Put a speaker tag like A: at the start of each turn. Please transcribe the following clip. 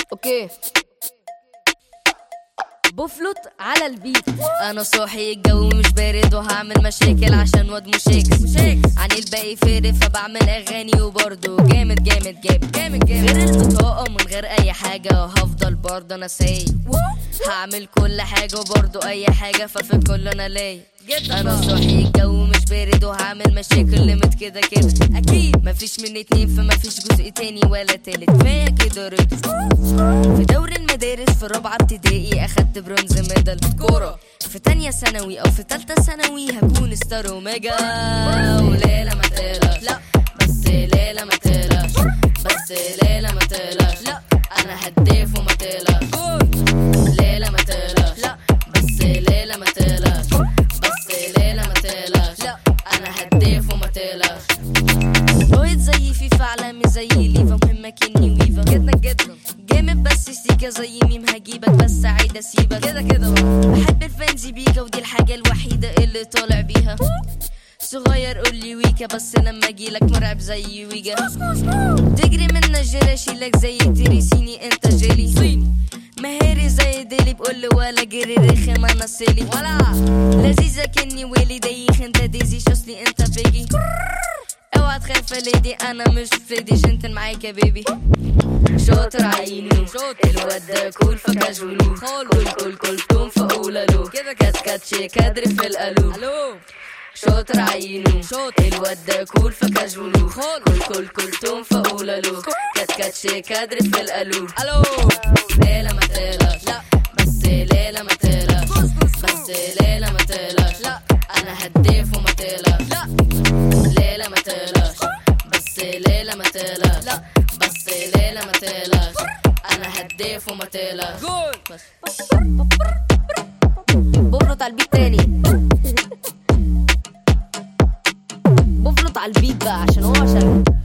A: اوكي بفلط على البيت انا صاحي الجو مش بارد وهعمل مشاكل عشان واد مشاكس مشاكس عن الباقي فارق فبعمل اغاني وبرضه جامد جامد جامد جامد جامد غير البطاقه من غير اي حاجه وهفضل برضه انا سايق هعمل كل حاجه وبرضه اي حاجه ففي كل انا لايق انا صاحي الجو مش بارد وهعمل مشاكل ليميت كده كده اكيد مفيش من اتنين فمفيش جزء تاني ولا تالت كفايه كده رد في دوري المدارس في رابعه ابتدائي اخدت برونز ميدال كوره في تانية ثانوي او في تالتة ثانوي هكون ستار اوميجا وليلة ما تقلقش لا بس ليلة ما تقلقش بس ليلة ما تقلقش لا انا هداف وما تقلقش ليلة ما تقلقش لا بس ليلة ما تقلقش بس ليلة ما تقلقش لا انا هداف وما تقلقش بقيت زي فيفا عالمي زي ليفا مهمة كني ويفا جدا جدا جامد بس سيكا زي ميم هجيبك بس عايد اسيبك كده كده بحب الفانزي بيكا ودي الحاجة الوحيدة اللي طالع بيها صغير قولي ويكا بس لما اجيلك مرعب زي ويجا تجري من نجرة اشيلك زي تريسيني انت جيلي صيني مهاري زي ديلي بقول ولا جري رخم انا سيلي ولا لذيذة كني ويلي دايخ انت ديزي شوسلي انت بيجي اوعى تخاف يا ليدي انا مش فريدي جنتل معاك يا بيبي شاطر عيني الواد ده كول فكاجولو كل كل كل توم فقولالو كده كات كاتشي كادر في الالو شاطر عينه الواد ده كول فكاجولو كل كل كل توم فقولالو كات كاتشي كادر في الالو الو ليلة ما تقلقش لا بس ليلة ما تقلقش بس ليلة ما تقلقش لا انا هداف وما تقلقش لا ليلة ما تقلقش بس ليلة ما تقلقش لا بس ليلة ما تقلقش انا هداف وما تقلقش بس بفرط على البيت تاني بفرط على البيت بقى عشان هو عشان